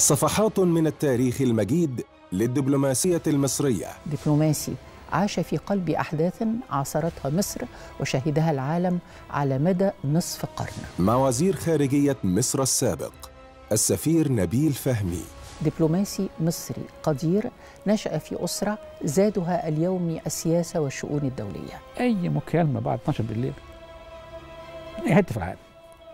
صفحات من التاريخ المجيد للدبلوماسية المصرية دبلوماسي عاش في قلب أحداث عاصرتها مصر وشهدها العالم على مدى نصف قرن مع وزير خارجية مصر السابق السفير نبيل فهمي دبلوماسي مصري قدير نشأ في أسرة زادها اليوم السياسة والشؤون الدولية اي مكالمه بعد 12 بالليل من اي حته في العالم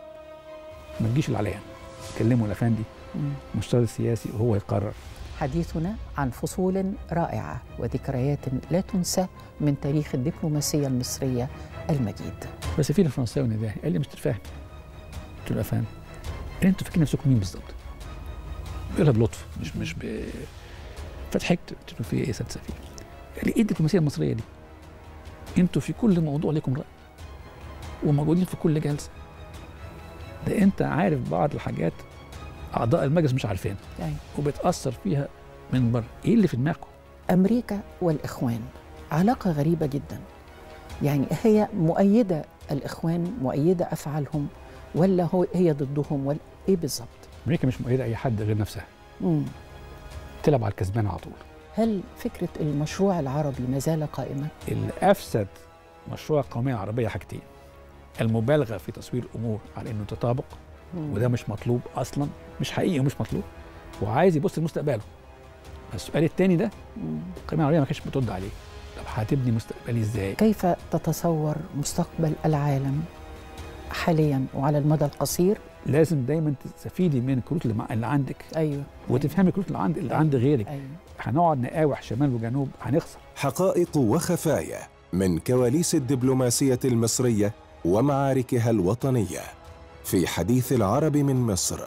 ما تجيش العليان كلموا الافندي مم. المستشار السياسي وهو يقرر حديثنا عن فصول رائعة وذكريات لا تنسى من تاريخ الدبلوماسية المصرية المجيد فالسفير الفرنساوي نداهي قال لي مستر فهمي قلت له يا فهمي انتوا فاكرين نفسكم مين بالظبط؟ بيقولها بلطف مش مش ب فضحكت قلت له في ايه يا سياده السفير؟ قال لي ايه الدبلوماسيه المصريه دي؟ انتوا في كل موضوع لكم راي وموجودين في كل جلسه ده انت عارف بعض الحاجات اعضاء المجلس مش عارفينها يعني وبتاثر فيها من بره ايه اللي في دماغكم؟ أمريكا والإخوان علاقة غريبة جدا يعني هي مؤيدة الإخوان مؤيدة أفعالهم ولا هو هي ضدهم ولا إيه بالظبط؟ امريكا مش مؤيده اي حد غير نفسها مم. تلعب على الكسبان على طول هل فكرة المشروع العربي ما زال قائما؟ اللي افسد مشروع القوميه العربيه حاجتين المبالغه في تصوير الامور على انه تطابق مم. وده مش مطلوب اصلا مش حقيقي ومش مطلوب وعايز يبص لمستقبله السؤال الثاني ده مم. القوميه العربيه ما كانتش بترد عليه طب هتبني مستقبلي ازاي كيف تتصور مستقبل العالم حاليا وعلى المدى القصير؟ لازم دايما تستفيدي من الكروت اللي, مع- اللي عندك أيوه وتفهمي الكروت اللي عند اللي عند غيرك أيوه هنقعد نقاوح شمال وجنوب هنخسر حقائق وخفايا من كواليس الدبلوماسية المصرية ومعاركها الوطنية في حديث العرب من مصر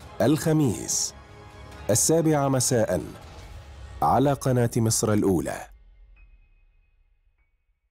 الخميس السابعة مساء على قناة مصر الأولى